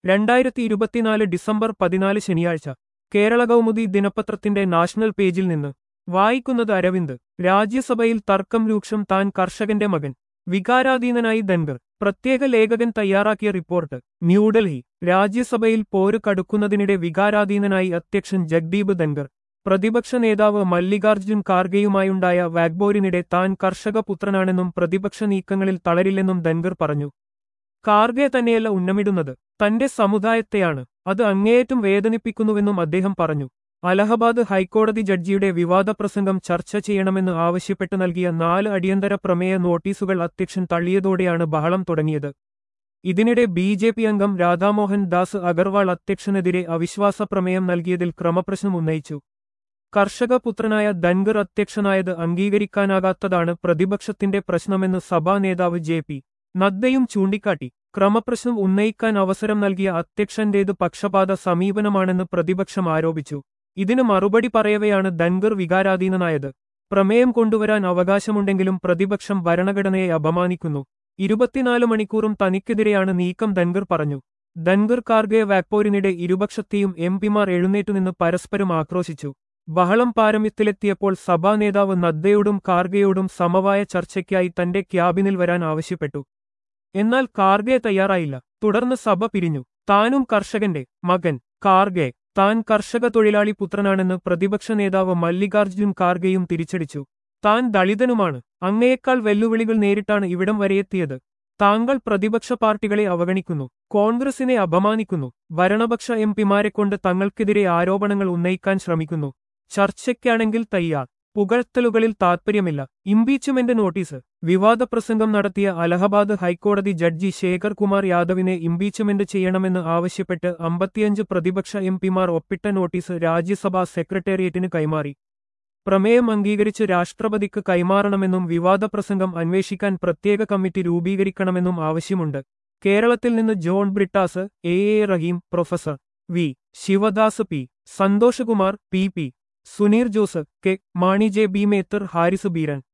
രണ്ടായിരത്തി ഇരുപത്തിനാല് ഡിസംബർ പതിനാല് ശനിയാഴ്ച കേരള കൗമുദി ദിനപത്രത്തിന്റെ നാഷണൽ പേജിൽ നിന്ന് വായിക്കുന്നത് അരവിന്ദ് രാജ്യസഭയിൽ തർക്കം രൂക്ഷം താൻ കർഷകന്റെ മകൻ വികാരാധീനനായി ധൻഗർ പ്രത്യേക ലേഖകൻ തയ്യാറാക്കിയ റിപ്പോർട്ട് ന്യൂഡൽഹി രാജ്യസഭയിൽ പോര് കടുക്കുന്നതിനിടെ വികാരാധീനനായി അധ്യക്ഷൻ ജഗ്ദീപ് ധൻഗർ പ്രതിപക്ഷ നേതാവ് മല്ലികാർജ്ജുൻ ഖാർഗെയുമായുണ്ടായ വാഗ്ബോരിനിടെ താൻ കർഷക പുത്രനാണെന്നും പ്രതിപക്ഷ നീക്കങ്ങളിൽ തളരില്ലെന്നും ധൻഗർ പറഞ്ഞു ഖാർഗെ തന്നെയല്ല ഉന്നമിടുന്നത് തന്റെ സമുദായത്തെയാണ് അത് അങ്ങേയറ്റം വേദനിപ്പിക്കുന്നുവെന്നും അദ്ദേഹം പറഞ്ഞു അലഹബാദ് ഹൈക്കോടതി ജഡ്ജിയുടെ വിവാദ പ്രസംഗം ചർച്ച ചെയ്യണമെന്ന് ആവശ്യപ്പെട്ട് നൽകിയ നാല് അടിയന്തര പ്രമേയ നോട്ടീസുകൾ അധ്യക്ഷൻ തള്ളിയതോടെയാണ് ബഹളം തുടങ്ങിയത് ഇതിനിടെ ബി ജെ പി അംഗം രാധാമോഹൻ ദാസ് അഗർവാൾ അധ്യക്ഷനെതിരെ അവിശ്വാസ പ്രമേയം നൽകിയതിൽ ക്രമപ്രശ്നം ഉന്നയിച്ചു കർഷകപുത്രനായ ധൻഗർ അധ്യക്ഷനായത് അംഗീകരിക്കാനാകാത്തതാണ് പ്രതിപക്ഷത്തിന്റെ പ്രശ്നമെന്ന് സഭാ നേതാവ് ജെ പി നദ്ദയും ചൂണ്ടിക്കാട്ടി ക്രമപ്രശ്നം ഉന്നയിക്കാൻ അവസരം നൽകിയ അധ്യക്ഷന്റേത് പക്ഷപാത സമീപനമാണെന്ന് പ്രതിപക്ഷം ആരോപിച്ചു ഇതിന് മറുപടി പറയവെയാണ് ധൻഗർ വികാരാധീനനായത് പ്രമേയം കൊണ്ടുവരാൻ അവകാശമുണ്ടെങ്കിലും പ്രതിപക്ഷം ഭരണഘടനയെ അപമാനിക്കുന്നു ഇരുപത്തിനാല് മണിക്കൂറും തനിക്കെതിരെയാണ് നീക്കം ധൻഗർ പറഞ്ഞു ധൻഗർ കാർഗെ വാക്പോരിനിടെ ഇരുപക്ഷത്തെയും എം പിമാർ എഴുന്നേറ്റുനിന്ന് പരസ്പരം ആക്രോശിച്ചു ബഹളം പാരമ്യത്തിലെത്തിയപ്പോൾ സഭാ നേതാവ് നദ്ദയോടും കാർഗെയോടും സമവായ ചർച്ചയ്ക്കായി തന്റെ ക്യാബിനിൽ വരാൻ ആവശ്യപ്പെട്ടു എന്നാൽ കാർഗെ തയ്യാറായില്ല തുടർന്ന് സഭ പിരിഞ്ഞു താനും കർഷകന്റെ മകൻ കാർഗെ താൻ കർഷക തൊഴിലാളി പുത്രനാണെന്ന് പ്രതിപക്ഷ നേതാവ് മല്ലികാർജ്ജുൻ ഖാർഗെയും തിരിച്ചടിച്ചു താൻ ദളിതനുമാണ് അങ്ങയേക്കാൾ വെല്ലുവിളികൾ നേരിട്ടാണ് ഇവിടം വരെയെത്തിയത് താങ്കൾ പ്രതിപക്ഷ പാർട്ടികളെ അവഗണിക്കുന്നു കോൺഗ്രസിനെ അപമാനിക്കുന്നു ഭരണപക്ഷ എം പിമാരെക്കൊണ്ട് തങ്ങൾക്കെതിരെ ആരോപണങ്ങൾ ഉന്നയിക്കാൻ ശ്രമിക്കുന്നു ചർച്ചയ്ക്കാണെങ്കിൽ തയ്യാർ പുകഴ്ത്തലുകളിൽ താൽപ്പര്യമില്ല ഇംപീച്ച്മെന്റ് നോട്ടീസ് വിവാദ പ്രസംഗം നടത്തിയ അലഹബാദ് ഹൈക്കോടതി ജഡ്ജി ശേഖർ കുമാർ യാദവിനെ ഇംപീച്ച്മെന്റ് ചെയ്യണമെന്ന് ആവശ്യപ്പെട്ട് അമ്പത്തിയഞ്ച് പ്രതിപക്ഷ എം പിമാർ ഒപ്പിട്ട നോട്ടീസ് രാജ്യസഭാ സെക്രട്ടേറിയറ്റിന് കൈമാറി പ്രമേയം അംഗീകരിച്ച് രാഷ്ട്രപതിക്ക് കൈമാറണമെന്നും വിവാദ പ്രസംഗം അന്വേഷിക്കാൻ പ്രത്യേക കമ്മിറ്റി രൂപീകരിക്കണമെന്നും ആവശ്യമുണ്ട് കേരളത്തിൽ നിന്ന് John Brittas A A Rahim professor V Sivadas P Santhoshkumar P P Suneer Jose K Mani J B Mather Haris Beeran